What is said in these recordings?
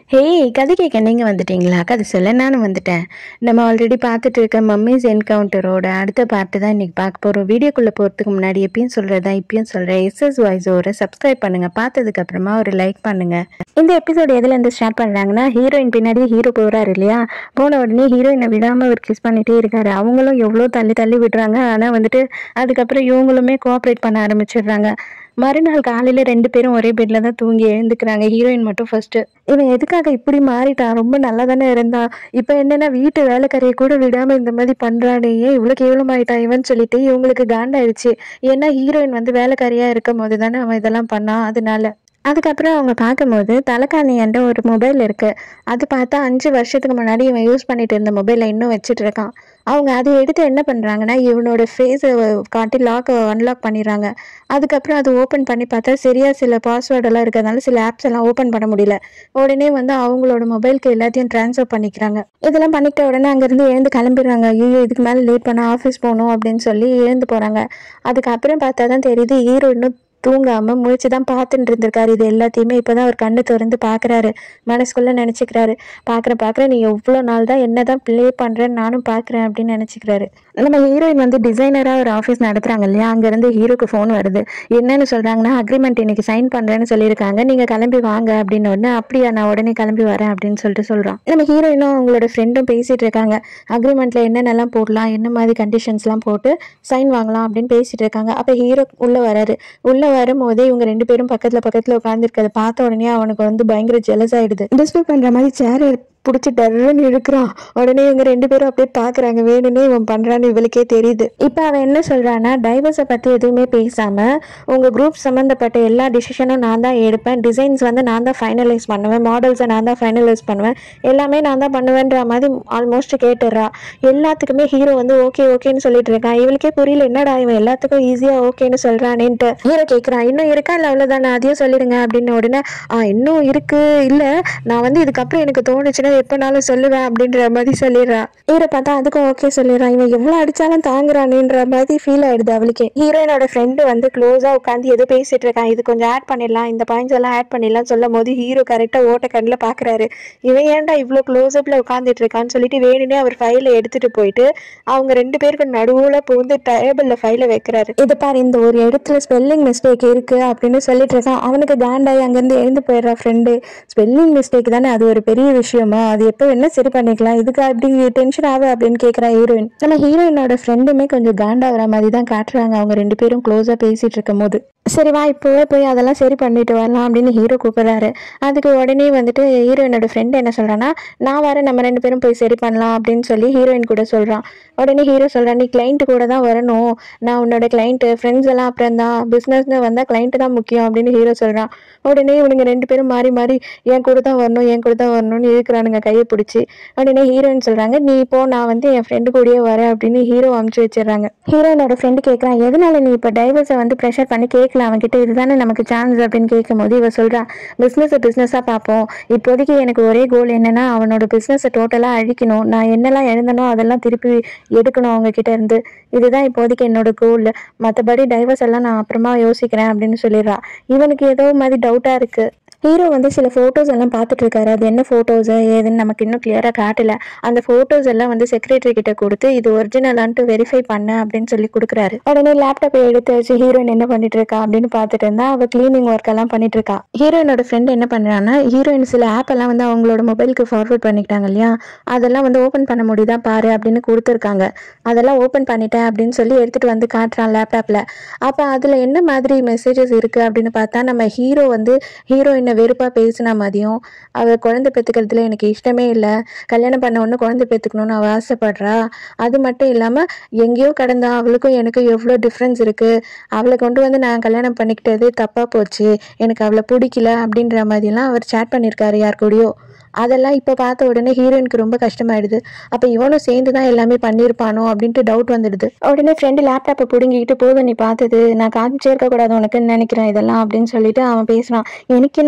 hey கதை கேட்க நீங்கள் வந்துட்டீங்களா கதை சொல்ல நானும் வந்துட்டேன் நம்ம ஆல்ரெடி பார்த்துட்டு இருக்க மம்மிஸ் என்கவுண்டரோட அடுத்த பார்ட்டு தான் இன்றைக்கி பார்க்க போகிறோம் வீடியோக்குள்ளே போகிறதுக்கு முன்னாடி எப்பயும் சொல்கிறதா இப்பயும் சொல்கிறேன் எஸ்எஸ் வாய்ஸோட சப்ஸ்கிரைப் பண்ணுங்கள் பார்த்ததுக்கப்புறமா ஒரு லைக் பண்ணுங்கள் இந்த எபிசோடு எதுலேருந்து ஸ்டார்ட் பண்ணுறாங்கன்னா ஹீரோயின் பின்னாடி ஹீரோ போகிறாரு இல்லையா போன உடனே ஹீரோயினை விடாமல் அவர் கிஸ் பண்ணிகிட்டே இருக்காரு அவங்களும் எவ்வளோ தள்ளி தள்ளி விடுறாங்க ஆனால் வந்துட்டு அதுக்கப்புறம் இவங்களுமே கோஆப்ரேட் பண்ண ஆரம்பிச்சிடுறாங்க மறுநாள் காலையில ரெண்டு பேரும் ஒரே பெட்ல தான் தூங்கி எழுந்துக்கிறாங்க ஹீரோயின் மட்டும் ஃபர்ஸ்ட் இவன் எதுக்காக இப்படி மாறிட்டான் ரொம்ப நல்லா தானே இருந்தான் இப்போ என்னன்னா வீட்டு வேலைக்காரியை கூட விடாம இந்த மாதிரி பண்றானே ஏன் இவ்வளவு கேவலமாயிட்டான் இவன் சொல்லிட்டு இவங்களுக்கு காண்டாயிடுச்சு ஏன்னா ஹீரோயின் வந்து வேலைக்காரியா இருக்கும் போது தானே அவன் இதெல்லாம் பண்ணான் அதனால அதுக்கப்புறம் அவங்க பார்க்கும்போது தலைக்காணியாண்ட ஒரு மொபைல் இருக்கு அது பார்த்தா அஞ்சு வருஷத்துக்கு முன்னாடி இவன் யூஸ் பண்ணிட்டு இருந்த மொபைலை இன்னும் வச்சுட்டு இருக்கான் அவங்க அதை எடுத்து என்ன பண்ணுறாங்கன்னா இவனோட ஃபேஸை காட்டி லாக் அன்லாக் பண்ணிடுறாங்க அதுக்கப்புறம் அது ஓப்பன் பண்ணி பார்த்தா சரியா சில பாஸ்வேர்டெல்லாம் இருக்கிறதுனால சில ஆப்ஸ் எல்லாம் ஓப்பன் பண்ண முடியல உடனே வந்து அவங்களோட மொபைலுக்கு எல்லாத்தையும் ட்ரான்ஸ்ஃபர் பண்ணிக்கிறாங்க இதெல்லாம் பண்ணிக்கிட்ட உடனே அங்கேருந்து எழுந்து கிளம்பிடுறாங்க ஐயோ இதுக்கு மேலே லேட் பண்ண ஆஃபீஸ் போகணும் அப்படின்னு சொல்லி எழுந்து போகிறாங்க அதுக்கப்புறம் பார்த்தா தான் தெரியுது ஹீரோ இன்னும் தூங்காம முழிச்சு தான் பார்த்துட்டு இருந்திருக்காரு இது எல்லாத்தையுமே இப்போதான் அவர் கண்ணு திறந்து பார்க்குறாரு மனசுக்குள்ள நினச்சிக்கிறாரு பார்க்குறேன் பார்க்குறேன் நீ எவ்வளோ நாள் தான் என்ன தான் ப்ளே பண்ணுறேன்னு நானும் பார்க்குறேன் அப்படின்னு நினச்சிக்கிறாரு நம்ம ஹீரோயின் வந்து டிசைனராக ஒரு ஆஃபீஸ் நடத்துகிறாங்க இல்லையா அங்கேருந்து ஹீரோக்கு ஃபோன் வருது என்னன்னு சொல்கிறாங்கன்னா அக்ரிமெண்ட் இன்னைக்கு சைன் பண்ணுறேன்னு சொல்லியிருக்காங்க நீங்கள் கிளம்பி வாங்க அப்படின்னு உடனே அப்படியா நான் உடனே கிளம்பி வரேன் அப்படின்னு சொல்லிட்டு சொல்கிறான் நம்ம ஹீரோயினும் அவங்களோட ஃப்ரெண்டும் பேசிகிட்டு இருக்காங்க அக்ரிமெண்ட்டில் என்னென்னலாம் போடலாம் என்ன மாதிரி கண்டிஷன்ஸ்லாம் போட்டு சைன் வாங்கலாம் அப்படின்னு பேசிகிட்டு இருக்காங்க அப்போ ஹீரோ உள்ளே வராரு உள்ளே வரும்போதே இவங்க ரெண்டு பேரும் பக்கத்தில் பக்கத்தில் உட்காந்துருக்கதை பார்த்த உடனே அவனுக்கு வந்து பயங்கர ஜெலஸ் ஆயிடுது டிஸ்டர்ப் பண்ணுற மாதிரி சேர் பிடிச்சி டர்ன்னு இழுக்கிறான் உடனே இவங்க ரெண்டு பேரும் அப்படியே பார்க்குறாங்க வேணும்னே இவன் பண்ணுறான்னு இவளுக்கே தெரியுது இப்போ அவன் என்ன சொல்கிறான்னா டைவர்ஸை பற்றி எதுவுமே பேசாமல் உங்கள் குரூப் சம்மந்தப்பட்ட எல்லா டிசிஷனும் நான் தான் எடுப்பேன் டிசைன்ஸ் வந்து நான் தான் ஃபைனலைஸ் பண்ணுவேன் மாடல்ஸை நான் தான் ஃபைனலைஸ் பண்ணுவேன் எல்லாமே நான் தான் பண்ணுவேன்ற மாதிரி ஆல்மோஸ்ட் கேட்டுடுறா எல்லாத்துக்குமே ஹீரோ வந்து ஓகே ஓகேன்னு சொல்லிட்டு இருக்கான் இவளுக்கே புரியல என்னடா இவன் எல்லாத்துக்கும் ஈஸியாக ஓகேன்னு சொல்கிறானேன்ட்டு ஹீரோ கேட்குறான் இன்னும் இருக்கா இல்லை அவ்வளோதானே அதையும் சொல்லிடுங்க அப்படின்னு உடனே ஆ இன்னும் இருக்கு இல்லை நான் வந்து இதுக்கப்புறம் எனக்கு தோணுச்சுன்னா எப்போனாலும் சொல்லுவேன் அப்படின்ற மாதிரி சொல்லிடுறா ஹீரோ பார்த்தா அதுக்கும் ஓகே சொல்லிடுறான் இவன் எவ்வளோ அடிச்சாலும் தாங்குறானேன்ற மாதிரி ஃபீல் ஆயிடுது அவளுக்கு ஹீரோயினோட ஃப்ரெண்டு வந்து க்ளோஸாக உட்காந்து ஏதோ பேசிட்டு இருக்கான் இது கொஞ்சம் ஆட் பண்ணிடலாம் இந்த பாயிண்ட்ஸ் எல்லாம் ஆட் பண்ணிடலாம் சொல்லும் போது ஹீரோ கரெக்டாக ஓட்ட கண்ணில் பார்க்குறாரு இவன் ஏன்டா இவ்வளோ க்ளோஸ்அப்பில் உட்காந்துட்டு இருக்கான்னு சொல்லிட்டு வேணுனே அவர் ஃபைலை எடுத்துட்டு போயிட்டு அவங்க ரெண்டு பேருக்கு நடுவில் புகுந்து டேபிளில் ஃபைலை வைக்கிறாரு இது பாரு இந்த ஒரு இடத்துல ஸ்பெல்லிங் மிஸ்டேக் இருக்கு அப்படின்னு சொல்லிட்டு இருக்கான் அவனுக்கு காண்டாயி அங்கேருந்து எழுந்து போயிடுறா ஃப்ரெண்டு ஸ்பெல்லிங் மிஸ்டேக் தானே அது ஒரு பெரிய விஷயமா அது எப்போ என்ன சரி பண்ணிக்கலாம் இதுக்கு அப்படி டென்ஷன் ஆகு அப்படின்னு கேட்குறா ஹீரோயின் நம்ம ஹீரோயினோட ஃப்ரெண்டுமே கொஞ்சம் காண்டாகிற மாதிரி தான் காட்டுறாங்க அவங்க ரெண்டு பேரும் க்ளோஸாக பேசிட்டு இருக்கும் போது சரி வா இப்போவே போய் அதெல்லாம் சரி பண்ணிட்டு வரலாம் அப்படின்னு ஹீரோ கூப்பிடுறாரு அதுக்கு உடனே வந்துட்டு ஹீரோயினோட ஃப்ரெண்ட் என்ன சொல்றான்னா நான் வரேன் நம்ம ரெண்டு பேரும் போய் சரி பண்ணலாம் அப்படின்னு சொல்லி ஹீரோயின் கூட சொல்றான் உடனே ஹீரோ சொல்றான் நீ கிளைண்ட் கூட தான் வரணும் நான் உன்னோட கிளைண்ட்டு ஃப்ரெண்ட்ஸ் எல்லாம் அப்புறம் தான் பிஸ்னஸ்னு வந்தால் கிளைண்ட் தான் முக்கியம் அப்படின்னு ஹீரோ சொல்றான் உடனே இவனுங்க ரெண்டு பேரும் மாறி மாறி என் கூட தான் வரணும் என் கூட தான் வரணும்னு இருக்கிறானுங்க கையை பிடிச்சி உடனே ஹீரோயின் சொல்றாங்க நீ இப்போ நான் வந்து என் ஃப்ரெண்டு கூடயே வரேன் அப்படின்னு ஹீரோ அமுச்சு வச்சிடுறாங்க ஹீரோயினோட ஃப்ரெண்டு கேட்குறான் எதனால நீ இப்போ டைவர்ஸை வந்து ப்ரெஷர் பண்ணி கேட்கல அவன்கிட்ட இதுதானே நமக்கு சான்ஸ் அப்படின்னு கேட்கும்போது இவ சொல்றான் பிஸ்னஸை பிஸ்னஸாக பார்ப்போம் இப்போதைக்கு எனக்கு ஒரே கோல் என்னன்னா அவனோட பிஸ்னஸை டோட்டலாக அழிக்கணும் நான் என்னெல்லாம் எழுந்தனோ அதெல்லாம் திருப்பி எடுக்கணும் அவங்க கிட்ட இருந்து இதுதான் இப்போதைக்கு என்னோட கோல் மற்றபடி டைவர்ஸ் எல்லாம் நான் அப்புறமா யோசிக்கிறேன் அப்படின்னு சொல்லிடுறா இவனுக்கு ஏதோ மாதிரி டவுட்டாக இருக்கு ஹீரோ வந்து சில ஃபோட்டோஸ் எல்லாம் பார்த்துட்டு இருக்காரு அது என்ன ஃபோட்டோஸ் ஏதுன்னு நமக்கு இன்னும் கிளியராக காட்டல அந்த ஃபோட்டோஸ் எல்லாம் வந்து செக்ரட்டரி கிட்ட கொடுத்து இது ஒரிஜினலான்ட்டு வெரிஃபை பண்ண அப்படின்னு சொல்லி கொடுக்குறாரு உடனே லேப்டாப்பை எடுத்து வச்சு ஹீரோயின் என்ன பண்ணிட்டு இருக்கா அப்படின்னு பார்த்துட்டு இருந்தா அவ கிளீனிங் ஒர்க் எல்லாம் பண்ணிட்டு இருக்கா ஹீரோயினோட ஃப்ரெண்ட் என்ன பண்றான்னா ஹீரோயின் சில ஆப் எல்லாம் வந்து அவங்களோட மொபைலுக்கு ஃபார்வர்ட் பண்ணிக்கிட்டாங்க இல்லையா அதெல்லாம் வந்து ஓப்பன் பண்ண முடியுதா பாரு அப்படின்னு கொடுத்துருக்காங்க அதெல்லாம் ஓப்பன் பண்ணிட்டேன் அப்படின்னு சொல்லி எடுத்துட்டு வந்து காட்டுறான் லேப்டாப்ல அப்போ அதுல என்ன மாதிரி மெசேஜஸ் இருக்கு அப்படின்னு பார்த்தா நம்ம ஹீரோ வந்து ஹீரோயின் என்ன வெறுப்பாக பேசின மாதிரியும் அவள் குழந்தை பெற்றுக்கிறதுல எனக்கு இஷ்டமே இல்லை கல்யாணம் பண்ண ஒன்று குழந்தை பெற்றுக்கணும்னு அவள் ஆசைப்படுறா அது மட்டும் இல்லாமல் எங்கேயோ கடந்தா அவளுக்கும் எனக்கும் எவ்வளோ டிஃப்ரென்ஸ் இருக்குது அவளை கொண்டு வந்து நான் கல்யாணம் பண்ணிக்கிட்டது தப்பாக போச்சு எனக்கு அவளை பிடிக்கல அப்படின்ற மாதிரிலாம் அவர் சேட் பண்ணியிருக்காரு யார் கூடயோ அதெல்லாம் இப்போ பார்த்த உடனே ஹீரோயினுக்கு ரொம்ப கஷ்டமாயிடுது அப்போ இவனும் சேர்ந்து தான் எல்லாமே பண்ணியிருப்பானோ அப்படின்ட்டு டவுட் வந்துடுது உடனே ஃப்ரெண்டு லேப்டாப்பை பிடுங்கிக்கிட்டு போதும் நீ பார்த்தது நான் காமிச்சே இருக்கக்கூடாது உனக்குன்னு நினைக்கிறேன் இதெல்லாம் அப்படின்னு சொல்லிட்டு அவன் பேசுகிறான் எனக்கு என்ன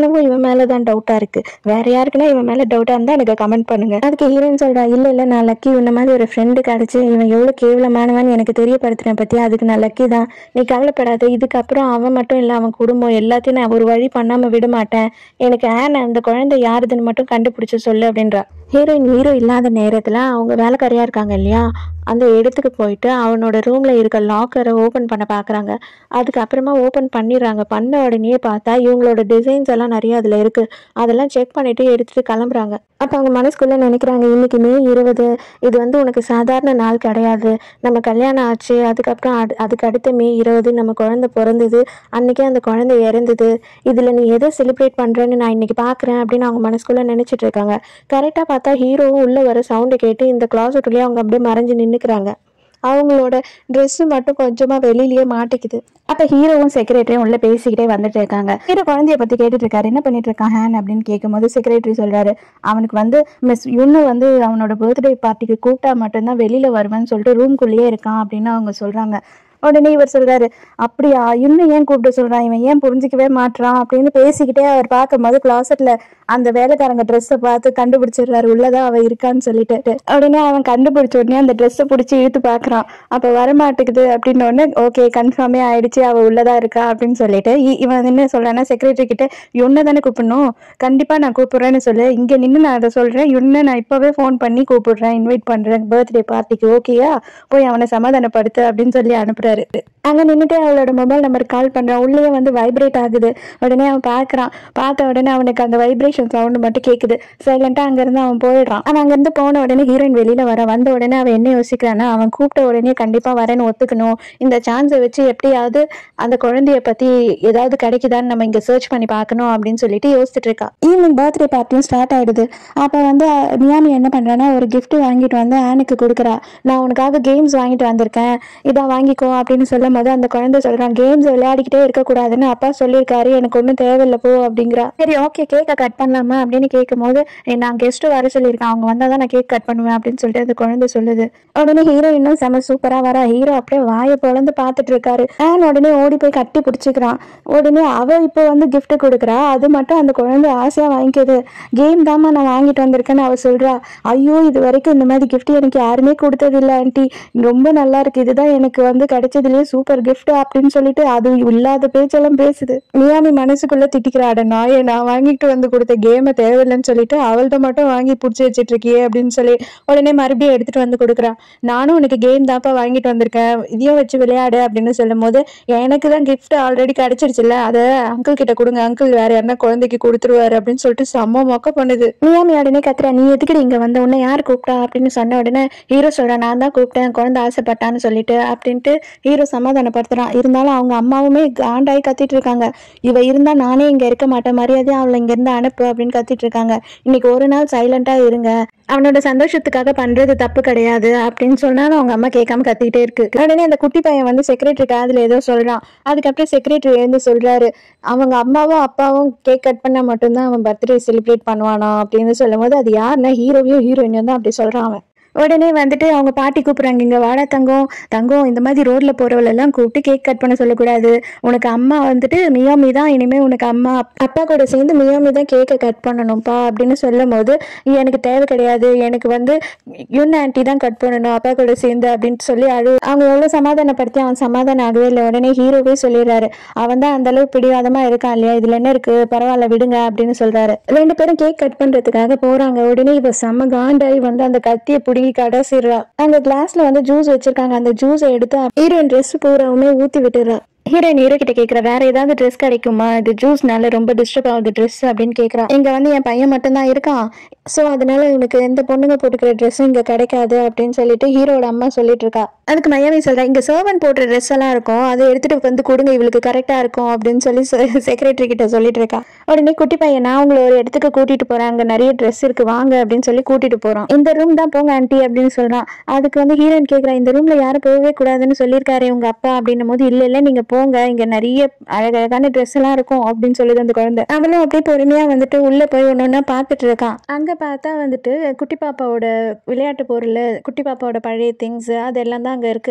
எனக்கும் இவன் மேல தான் டவுட்டா இருக்கு வேற யாருக்குன்னா இவன் மேல டவுட்டா இருந்தா எனக்கு கமெண்ட் பண்ணுங்க அதுக்கு ஹீரோயின் சொல்றா இல்ல இல்ல நான் லக்கி இந்த மாதிரி ஒரு ஃப்ரெண்டு கிடைச்சு இவன் எவ்வளவு கேவலமானவன் எனக்கு தெரியப்படுத்துறேன் பத்தியா அதுக்கு நான் லக்கி தான் நீ கவலைப்படாத இதுக்கப்புறம் அவன் மட்டும் இல்ல அவன் குடும்பம் எல்லாத்தையும் நான் ஒரு வழி பண்ணாம விட மாட்டேன் எனக்கு ஆன் அந்த குழந்தை யாருதுன்னு மட்டும் கண்டுபிடிச்சு சொல்லு அப்படின்றா ஹீரோயின் ஹீரோ இல்லாத நேரத்துல அவங்க வேலைக்காரியா இருக்காங்க இல்லையா அந்த இடத்துக்கு போயிட்டு அவனோட ரூம்ல இருக்க லாக்கரை ஓபன் பண்ண பாக்குறாங்க அதுக்கப்புறமா ஓபன் பண்ணிடுறாங்க பண்ண உடனே பார்த்தா இவங்களோட டிசைன்ஸ் எல்லாம் நிறைய அதுல இருக்கு அதெல்லாம் செக் பண்ணிட்டு எடுத்துட்டு கிளம்புறாங்க அப்ப அவங்க மனசுக்குள்ள நினைக்கிறாங்க இன்னைக்கு மே இருபது இது வந்து உனக்கு சாதாரண நாள் கிடையாது நம்ம கல்யாணம் ஆச்சு அதுக்கப்புறம் அடு- அதுக்கு அடுத்த மே இருபது நம்ம குழந்தை பிறந்தது அன்னைக்கே அந்த குழந்தை இறந்தது இதுல நீ எதை செலிப்ரேட் பண்றேன்னு நான் இன்னைக்கு பாக்குறேன் அப்படின்னு அவங்க மனசுக்குள்ள நினைச்சிட்டு இருக்காங்க கரெக்டா பார்த்தா ஹீரோவும் உள்ள வர சவுண்டை கேட்டு இந்த கிளாஸட்டுலயே அவங்க அப்படியே மறைஞ்சு நின்னுக்கிறாங்க அவங்களோட Dress மட்டும் கொஞ்சமா வெளியிலயே மாட்டிக்குது அப்ப ஹீரோவும் செக்ரட்டரியும் உள்ள பேசிக்கிட்டே வந்துட்டு இருக்காங்க ஹீரோ குழந்தைய பத்தி கேட்டுட்டு இருக்காரு என்ன பண்ணிட்டு இருக்கான் ஹேன் அப்படின்னு கேட்கும்போது செக்ரட்டரி சொல்றாரு அவனுக்கு வந்து மிஸ் யுன்னு வந்து அவனோட பர்த்டே பார்ட்டிக்கு கூப்பிட்டா மட்டும்தான் வெளியில வருவேன்னு சொல்லிட்டு ரூம்குள்ளேயே இருக்கான் அப்படின்னு அவங்க சொல்றாங்க உடனே இவர் சொல்றாரு அப்படியா இன்னும் ஏன் கூப்பிட்டு சொல்றான் இவன் ஏன் புரிஞ்சிக்கவே மாட்றான் அப்படின்னு பேசிக்கிட்டே அவர் பார்க்கும்போது கிளாசெட்ல அந்த வேலைக்காரங்க ட்ரெஸ்ஸை பார்த்து கண்டுபிடிச்சிடுறாரு உள்ளதான் அவ இருக்கான்னு சொல்லிட்டு உடனே அவன் கண்டுபிடிச்ச உடனே அந்த ட்ரெஸ்ஸை பிடிச்சி இழுத்து பார்க்கறான் அப்ப வரமாட்டேங்குது அப்படின்னு உடனே ஓகே கன்ஃபார்மே ஆயிடுச்சு அவ உள்ளதா இருக்கா அப்படின்னு சொல்லிட்டு இ- இவன் என்ன சொல்றான்னா செக்ரட்டரி கிட்ட யுன்னை தானே கூப்பிடணும் கண்டிப்பா நான் கூப்பிடுறேன்னு சொல்லு இங்க நின்று நான் அதை சொல்றேன் யுன்னை நான் இப்பவே ஃபோன் பண்ணி கூப்பிடுறேன் இன்வைட் பண்றேன் பர்த்டே பார்ட்டிக்கு ஓகேயா போய் அவனை சமாதானப்படுத்து அப்படின்னு சொல்லி அனுப்புறாரு அங்க நின்னுட்டு அவளோட மொபைல் நம்பர் கால் பண்றான் உள்ளே வந்து வைப்ரேட் ஆகுது உடனே அவன் பார்க்கறான் பார்த்த உடனே அவனுக்கு அந்த வைப்ரேஷன் சவுண்ட் மட்டும் கேக்குது சைலண்டா அங்க இருந்து அவன் போயிடுறான் அவன் அங்க இருந்து போன உடனே ஹீரோயின் வெளியில வர வந்த உடனே அவன் என்ன யோசிக்கிறான்னா அவன் கூப்பிட்ட உடனே கண்டிப்பா வரேன்னு ஒத்துக்கணும் இந்த சான்ஸை வச்சு எப்படியாவது அந்த குழந்தைய பத்தி ஏதாவது கிடைக்குதான்னு நம்ம இங்க சர்ச் பண்ணி பார்க்கணும் அப்படின்னு சொல்லிட்டு யோசிச்சுட்டு இருக்கா ஈவினிங் பர்த்டே பார்ட்டியும் ஸ்டார்ட் ஆயிடுது அப்ப வந்து அஹ், மியாமி என்ன பண்றான்னா ஒரு gift வாங்கிட்டு வந்து ஆனுக்கு கொடுக்குறா நான் உனக்காக கேம்ஸ் வாங்கிட்டு வந்திருக்கேன் இதை வாங்கிக்கோ அப்படின்னு சொல்லும் போது அந்த குழந்தை சொல்றான் கேம்ஸ் விளையாடிக்கிட்டே இருக்கக்கூடாதுன்னு அப்பா சொல்லியிருக்காரு எனக்கு ஒன்றும் தேவையில்ல போ அப்படிங்கிறா சரி ஓகே கேக்கை கட் பண்ணலாமா அப்படின்னு கேட்கும்போது "ஏய், நான் கெஸ்ட் வர சொல்லியிருக்கேன் அவங்க வந்தாதான் நான் கேக் கட் பண்ணுவேன் அப்படின்னு சொல்லிட்டு அந்த குழந்தை சொல்லுது உடனே ஹீரோயினும் செம சூப்பரா வரா ஹீரோ அப்படியே வாயை பொழந்து பார்த்துட்டு இருக்காரு ஆன் உடனே ஓடி போய் கட்டி பிடிச்சிக்கிறான் உடனே அவ இப்போ வந்து gift கொடுக்குறா அது மட்டும் அந்த குழந்தை ஆசையா வாங்கிக்குது கேம் தாம்மா நான் வாங்கிட்டு வந்திருக்கேன்னு அவ சொல்றா ஐயோ இது வரைக்கும் இந்த மாதிரி gift எனக்கு யாருமே கொடுத்தது இல்ல ஆன்ட்டி ரொம்ப நல்லா இருக்கு இதுதான் எனக்கு வந்து கிடைச்சதுலயே சூப்பர் gift அப்படின்னு சொல்லிட்டு அது இல்லாத பேச்செல்லாம் பேசுது மியாமி மனசுக்குள்ள திட்டிக்கிறாட நாயே நான் வாங்கிட்டு வந்து கொடுத்த கேமை தேவையில்லைன்னு சொல்லிட்டு அவள்கிட்ட மட்டும் வாங்கி பிடிச்சி வச்சிட்டு இருக்கியே அப்படின்னு சொல்லி உடனே மறுபடியும் எடுத்துட்டு வந்து கொடுக்குறா நானும் உனக்கு கேம் தான்ப்பா வாங்கிட்டு வந்திருக்கேன் இதையும் வச்சு விளையாடு அப்படின்னு சொல்லும் போது எனக்கு தான் gift ஆல்ரெடி கிடைச்சிருச்சுல்ல அதை அங்கிள் கிட்ட கொடுங்க அங்கிள் வேற யாருன்னா குழந்தைக்கு கொடுத்துருவாரு அப்படின்னு சொல்லிட்டு செம்ம மொக்க பண்ணுது மியாமி உடனே கத்துறா நீ எதுக்குடி இங்க வந்த உடனே யார் கூப்பிட்டா அப்படின்னு சொன்ன உடனே ஹீரோ சொல்றான் நான் தான் கூப்பிட்டேன் குழந்தை ஆசைப்பட்டான்னு சொல்லிட்டு அப்படின்ட்டு ஹீரோ சமாதானப்படுத்துறான் இருந்தாலும் அவங்க அம்மாவுமே காண்டாயி கத்திட்டு இருக்காங்க இவ இருந்தா நானே இங்க இருக்க மாட்டேன் மரியாதையா அவளை இங்க இருந்து அனுப்பு அப்படின்னு கத்திட்டு இருக்காங்க இன்னைக்கு ஒரு நாள் சைலண்டா இருங்க அவனோட சந்தோஷத்துக்காக பண்றது தப்பு கிடையாது அப்படின்னு சொன்னாலும் அவங்க அம்மா கேட்காம கத்திக்கிட்டே இருக்கு உடனே அந்த குட்டி பையன் வந்து செக்ரட்டரி காதுல ஏதோ சொல்றான் அதுக்கப்புறம் செக்ரட்டரி எழுந்து சொல்றாரு அவங்க அம்மாவும் அப்பாவும் கேக் கட் பண்ணா மட்டும்தான் அவன் பர்த்டே செலிப்ரேட் பண்ணுவானா அப்படின்னு சொல்லும் போது அது யாருன்னா ஹீரோவையும் ஹீரோயினையும் தான் அப்படி சொல்றான் அவன் உடனே வந்துட்டு அவங்க பாட்டி கூப்பிடுறாங்க இங்க வாடா தங்கம் தங்கம் இந்த மாதிரி ரோட்ல போறவளெல்லாம் கூப்பிட்டு கேக் கட் பண்ண சொல்லக்கூடாது உனக்கு அம்மா வந்துட்டு மியாமி தான் இனிமே உனக்கு அம்மா அப்பா கூட சேர்ந்து மியாமி தான் கேக்கை கட் பண்ணணும்ப்பா அப்படின்னு சொல்லும் போது எனக்கு தேவை கிடையாது எனக்கு வந்து யுன் ஆன்ட்டி தான் கட் பண்ணணும் அப்பா கூட சேர்ந்து அப்படின்னு சொல்லி அழு அவங்க எவ்வளவு சமாதானப்படுத்தி அவன் சமாதானம் ஆகவே இல்லை உடனே ஹீரோவே சொல்லிடுறாரு அவன் தான் அந்த அளவுக்கு பிடிவாதமா இருக்கான் இல்லையா இதுல என்ன இருக்கு பரவாயில்ல விடுங்க அப்படின்னு சொல்றாரு ரெண்டு பேரும் கேக் கட் பண்றதுக்காக போறாங்க உடனே இவ செம்ம காண்டாயி வந்து அந்த கத்தியை பிடிங்கி கடைசிடுறா அந்த கிளாஸ்ல வந்து ஜூஸ் வச்சிருக்காங்க அந்த ஜூஸை எடுத்து ஹீரோயின் ட்ரெஸ் பூராவுமே ஊத்தி விட்டுறா ஹீரோயின் ஹீரோ கிட்ட கேக்குற வேற ஏதாவது ட்ரெஸ் கிடைக்குமா இது ஜூஸ்னால ரொம்ப டிஸ்டர்ப் ஆகுது ட்ரெஸ் அப்படின்னு கேக்குறா இங்க வந்து என் பையன் மட்டும் தான் இருக்கான் சோ அதனால உனக்கு எந்த பொண்ணுங்க போட்டுக்கிற ட்ரெஸ்ஸும் இங்க கிடைக்காது அப்படின்னு சொல்லிட்டு ஹீரோட அம்மா சொல்லிட்டு இருக்கா அதுக்கு மையாமி சொல்றா இங்க சர்வன் போடுற ட்ரெஸ் எல்லாம் இருக்கும் அதை எடுத்துட்டு வந்து கொடுங்க இவளுக்கு கரெக்டா இருக்கும் அப்படின்னு சொல்லி செக்ரட்டரி கிட்ட சொல்லிட்டு இருக்கா உடனே குட்டி பையன் நான் உங்களை ஒரு இடத்துக்கு கூட்டிட்டு போறேன் அங்க நிறைய ட்ரெஸ் இருக்கு வாங்க அப்படின்னு சொல்லி கூட்டிட்டு போறோம் இந்த ரூம் தான் போங்க ஆன்ட்டி அப்படின்னு சொல்றான் அதுக்கு வந்து ஹீரோயின் கேக்குறா இந்த ரூம்ல யாரும் போகவே கூடாதுன்னு சொல்லியிருக்காரு உங்க அப்பா அப்படின்னும் போது இல்ல இல்ல நீங்க போங்க இங்க நிறைய அழகழகான ட்ரெஸ் எல்லாம் இருக்கும் அப்படின்னு சொல்லுது அந்த குழந்தை அவளும் அப்படியே பொறுமையா வந்துட்டு உள்ள போய் ஒண்ணு ஒண்ணா பார்த்துட்டு இருக்கான் அங்க பார்த்தா வந்துட்டு குட்டி பாப்பாவோட விளையாட்டு பொருள் குட்டி பாப்பாவோட பழைய திங்ஸ் அதெல்லாம் தான் அங்க இருக்கு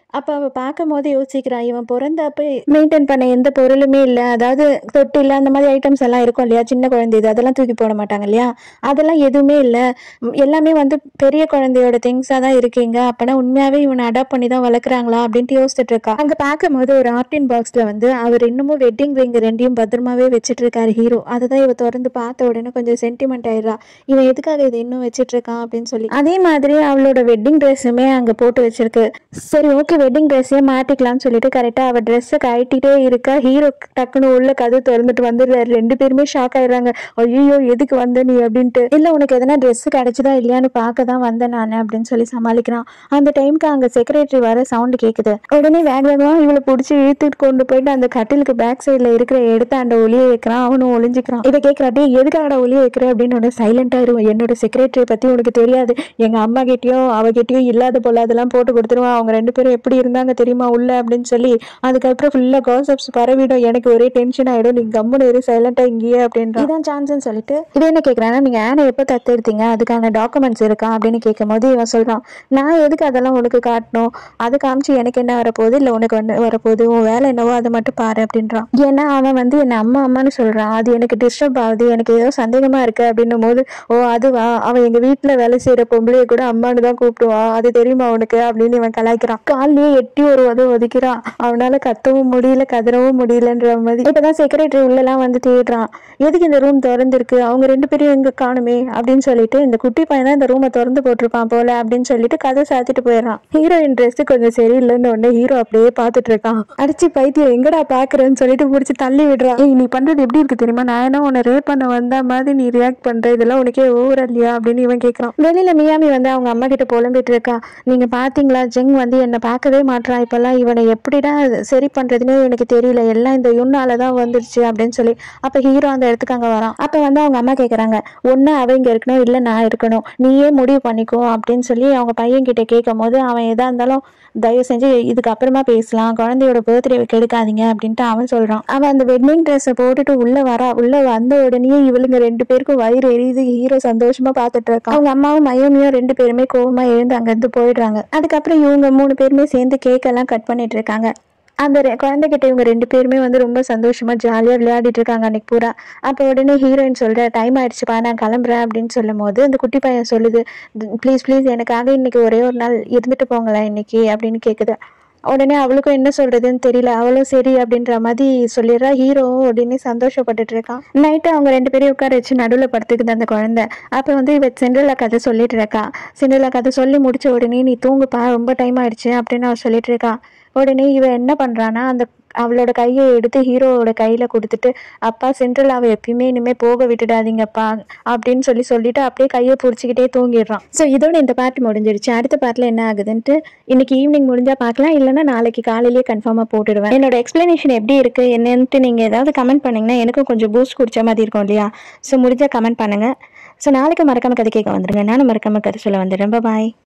அப்போ அவள் பார்க்கும் போது யோசிக்கிறான் இவன் பிறந்தப்ப மெயின்டைன் பண்ண எந்த பொருளுமே இல்லை அதாவது தொட்டில் அந்த மாதிரி ஐட்டம்ஸ் எல்லாம் இருக்கும் இல்லையா சின்ன குழந்தை இது அதெல்லாம் தூக்கி போட மாட்டாங்க இல்லையா அதெல்லாம் எதுவுமே இல்லை எல்லாமே வந்து பெரிய குழந்தையோட திங்ஸாக தான் இருக்கீங்க அப்போனா உண்மையாகவே இவனை அடாப்ட் பண்ணி தான் வளர்க்குறாங்களா அப்படின்ட்டு யோசிச்சுட்டு இருக்கா அங்கே பார்க்கும்போது ஒரு ஆர்டின் பாக்ஸில் வந்து அவர் இன்னமும் வெட்டிங் ரிங் ரெண்டையும் பத்திரமாவே வச்சுட்டு இருக்காரு ஹீரோ அதை தான் இவ திறந்து பார்த்த உடனே கொஞ்சம் சென்டிமெண்ட் ஆயிடுறா இவன் எதுக்காக இதை இன்னும் வச்சிட்டு இருக்கான் அப்படின்னு சொல்லி அதே மாதிரி அவளோட வெட்டிங் ட்ரெஸ்ஸுமே அங்கே போட்டு வச்சிருக்கு சரி ஓகே வெட்டிங் ட்ரெஸ்ஸே மாட்டிக்கலாம்னு சொல்லிட்டு கரெக்டாக அவள் ட்ரெஸ்ஸை கழட்டிட்டே இருக்கா ஹீரோ டக்குன்னு உள்ள கதை திறந்துட்டு வந்துடுறாரு ரெண்டு பேருமே ஷாக் ஆயிடுறாங்க ஐயோ எதுக்கு வந்த நீ அப்படின்ட்டு இல்லை உனக்கு எதனா ட்ரெஸ் கிடைச்சதா இல்லையான்னு பார்க்க தான் வந்தேன் நான் அப்படின்னு சொல்லி சமாளிக்கிறான் அந்த டைம்க்கு அங்கே செக்ரட்டரி வர சவுண்டு கேட்குது உடனே வேக வேகமாக இவளை பிடிச்சி இழுத்துட்டு கொண்டு போயிட்டு அந்த கட்டிலுக்கு பேக் சைடில் இருக்கிற எடுத்து அந்த ஒளிய வைக்கிறான் அவனும் ஒளிஞ்சிக்கிறான் இதை கேட்குறாட்டி எதுக்காக ஒளிய வைக்கிற அப்படின்னு ஒன்று சைலண்டாக இருக்கும் என்னோட செக்ரட்டரி பற்றி உனக்கு தெரியாது எங்கள் அம்மா கிட்டயும் அவகிட்டயும் இல்லாத போல அதெல்லாம் போட்டு கொடுத்துருவான் அவங்க ரெண்டு பேரும் எப்படி இருந்தாங்க தெரியுமா உள்ள அப்படின்னு சொல்லி அதுக்கப்புறம் ஃபுல்லாக காசப்ஸ் பரவிடும் எனக்கு ஒரே டென்ஷன் ஆகிடும் நீ கம்முன்னு இரு சைலண்டாக இங்கேயே அப்படின்ற இதான் சான்ஸ்னு சொல்லிட்டு இது என்ன கேட்குறாங்கன்னா நீங்கள் ஆனை எப்போ தத்தெடுத்தீங்க அதுக்கான டாக்குமெண்ட்ஸ் இருக்கா அப்படின்னு கேட்கும்போது இவன் சொல்கிறான் நான் எதுக்கு அதெல்லாம் உனக்கு காட்டணும் அது காமிச்சு எனக்கு என்ன வரப்போகுது இல்லை உனக்கு வந்து வரப்போகுது உன் வேலை என்னவோ அதை மட்டும் பாரு அப்படின்றான் ஏன்னா அவன் வந்து என்னை அம்மா அம்மான்னு சொல்கிறான் அது எனக்கு டிஸ்டர்ப் ஆகுது எனக்கு ஏதோ சந்தேகமாக இருக்கு அப்படின்னும் போது ஓ அதுவா அவன் எங்கள் வீட்டில் வேலை செய்கிற பொம்பளைய கூட அம்மான்னு தான் கூப்பிடுவான் அது தெரியுமா உனக்கு அப்படின்னு இவன் கலாய்க்கிறான் காலையே எட்டி ஒரு உதவு ஒதுக்கிறான் அவனால கத்தவும் முடியல கதறவும் முடியலன்ற மாதிரி இப்பதான் செக்ரட்டரி உள்ளலாம் வந்து தேடுறான் எதுக்கு இந்த ரூம் திறந்திருக்கு அவங்க ரெண்டு பேரும் எங்க காணுமே அப்படின்னு சொல்லிட்டு இந்த குட்டி பையன் தான் இந்த ரூமை திறந்து போட்டிருப்பான் போல அப்படின்னு சொல்லிட்டு கதை சாத்திட்டு போயிடுறான் ஹீரோயின் ட்ரெஸ் கொஞ்சம் சரியில்லைன்னு உடனே ஹீரோ அப்படியே பார்த்துட்டு இருக்கான் அடிச்சு பைத்தியம் எங்கடா பாக்குறேன்னு சொல்லிட்டு பிடிச்சி தள்ளி விடுறான் ஏய் நீ பண்றது எப்படி இருக்கு தெரியுமா நான் என்ன உன்னை ரேப் பண்ண வந்த மாதிரி நீ ரியாக்ட் பண்ற இதெல்லாம் உனக்கே ஓவர் இல்லையா அப்படின்னு இவன் கேட்கறான் வெளியில மியாமி வந்து அவங்க அம்மா கிட்ட புலம்பிட்டு இருக்கா நீங்க பாத்தீங்களா ஜெங் வந்து என்னை பார்க்கவே மாட்றான் இப்பெல்லாம் இவனை எப்படிடா சரி பண்றதுன்னே எனக்கு தெரியல எல்லாம் இந்த யுன்னால தான் வந்துருச்சு அப்படின்னு சொல்லி அப்ப ஹீரோ அந்த இடத்துக்கு அங்க வரான் அப்ப வந்து அவங்க அம்மா கேக்குறாங்க ஒண்ணு அவ இங்க இருக்கணும் இல்ல நான் இருக்கணும் நீயே முடிவு பண்ணிக்கோ அப்படின்னு சொல்லி அவங்க பையன் கிட்ட கேட்கும் போது அவன் எதா இருந்தாலும் தயவு செஞ்சு இதுக்கு அப்புறமா பேசலாம் குழந்தையோட பர்த்டே கெடுக்காதீங்க அப்படின்ட்டு அவன் சொல்றான் அவன் அந்த வெட்டிங் ட்ரெஸ்ஸை போட்டுட்டு உள்ள வரா உள்ள வந்த உடனே இவளுங்க ரெண்டு பேருக்கும் வயிறு எரியுது ஹீரோ சந்தோஷமா பார்த்துட்டு இருக்கான் அவங்க அம்மாவும் மயோமியும் ரெண்டு பேருமே கோவமா எழுந்து அங்கிருந்து போயிடுறாங்க அதுக்கப்புறம் இவங்க மூணு பேருமே சேர்ந்து கேக் எல்லாம் கட் பண்ணிட்டு இருக்காங்க அந்த ரெ- குழந்தைகிட்ட இவங்க ரெண்டு பேருமே வந்து ரொம்ப சந்தோஷமா ஜாலியா விளையாடிட்டு இருக்காங்க அன்னைக்கு பூரா அப்போ உடனே ஹீரோயின் சொல்ற டைம் ஆயிடுச்சுப்பா நான் கிளம்புறேன் அப்படின்னு சொல்லும் போது அந்த குட்டி பையன் சொல்லுது ப்ளீஸ் ப்ளீஸ் எனக்காக இன்னைக்கு ஒரே ஒரு நாள் இருந்துட்டு போங்களேன் இன்னைக்கு அப்படின்னு கேக்குது உடனே அவளுக்கும் என்ன சொல்றதுன்னு தெரியல அவளும் சரி அப்படின்ற மாதிரி சொல்லிடுறா ஹீரோ உடனே சந்தோஷப்பட்டுட்டு இருக்கான் நைட்டு அவங்க ரெண்டு பேரையும் உட்கார வச்சு நடுவில் படுத்துக்குது அந்த குழந்தை அப்போ வந்து இவ சென்ட்ரலா கதை சொல்லிட்டு இருக்கா சென்ட்ரலா கதை சொல்லி முடிச்ச உடனே நீ தூங்குப்பா ரொம்ப டைம் ஆயிடுச்சு அப்படின்னு அவ சொல்லிட்டு இருக்கா உடனே இவ என்ன பண்றானா அந்த அவளோட கையை எடுத்து ஹீரோவோட கையில கொடுத்துட்டு அப்பா சென்ட்ரல் அவ எப்பயுமே இனிமே போக விட்டுடாதீங்கப்பா அப்படின்னு சொல்லி சொல்லிட்டு அப்படியே கையை பிடிச்சிக்கிட்டே தூங்கிடுறான் ஸோ இதோட இந்த பார்ட் முடிஞ்சிருச்சு அடுத்த பார்ட்ல என்ன ஆகுதுன்ட்டு இன்னைக்கு ஈவினிங் முடிஞ்சா பார்க்கலாம் இல்லைன்னா நாளைக்கு காலையிலேயே கன்ஃபார்மாக போட்டுடுவேன் என்னோட எக்ஸ்பிளனேஷன் எப்படி இருக்கு என்னன்ட்டு நீங்க ஏதாவது கமெண்ட் பண்ணீங்கன்னா எனக்கும் கொஞ்சம் பூஸ்ட் குடிச்ச மாதிரி இருக்கும் இல்லையா ஸோ முடிஞ்சா கமெண்ட் பண்ணுங்க ஸோ நாளைக்கு மறக்காம கதை கேட்க வந்துருங்க நானும் மறக்காம கதை சொல்ல வந்துடுறேன் பாய்